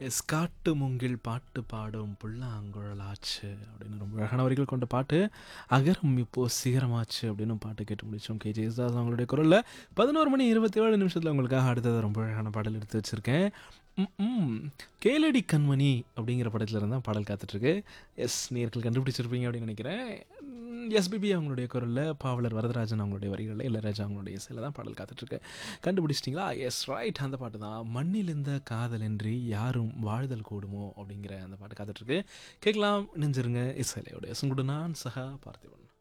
S காட்டு மூங்கில் பாட்டு பாடும் புல்லாங்குழலாச்சு அப்படின்னு ரொம்ப அழகான வரிகள் கொண்ட பாட்டு அகரம் இப்போ சிகரமாச்சு அப்படின்னு பாட்டு கேட்டு முடிச்சோம் கே ஜெயசுதாஸ் அவங்களுடைய குரலில் பதினோரு மணி இருபத்தி ஏழு நிமிஷத்தில் உங்களுக்காக அடுத்தது ரொம்ப அழகான பாடல் எடுத்து வச்சுருக்கேன் ம் கேளடி கண்மணி அப்படிங்கிற படத்தில் இருந்தால் பாடல் காத்துட்ருக்கு எஸ் நேர்கள் கண்டுபிடிச்சிருப்பீங்க அப்படின்னு நினைக்கிறேன் எஸ்பிபி அவங்களுடைய குரலில் பாவலர் வரதராஜன் அவங்களுடைய வரிகளில் இளையராஜா அவங்களுடைய இசையில் தான் பாடல் காத்துட்ருக்கு கண்டுபிடிச்சிட்டிங்களா எஸ் ரைட் அந்த பாட்டு தான் மண்ணிலிருந்த காதலின்றி யாரும் வாழ்தல் கூடுமோ அப்படிங்கிற அந்த பாட்டு காத்துட்ருக்கு கேட்கலாம் நெஞ்சிருங்க இசையிலையோட சுங்குடு நான் சகா பார்த்திபன்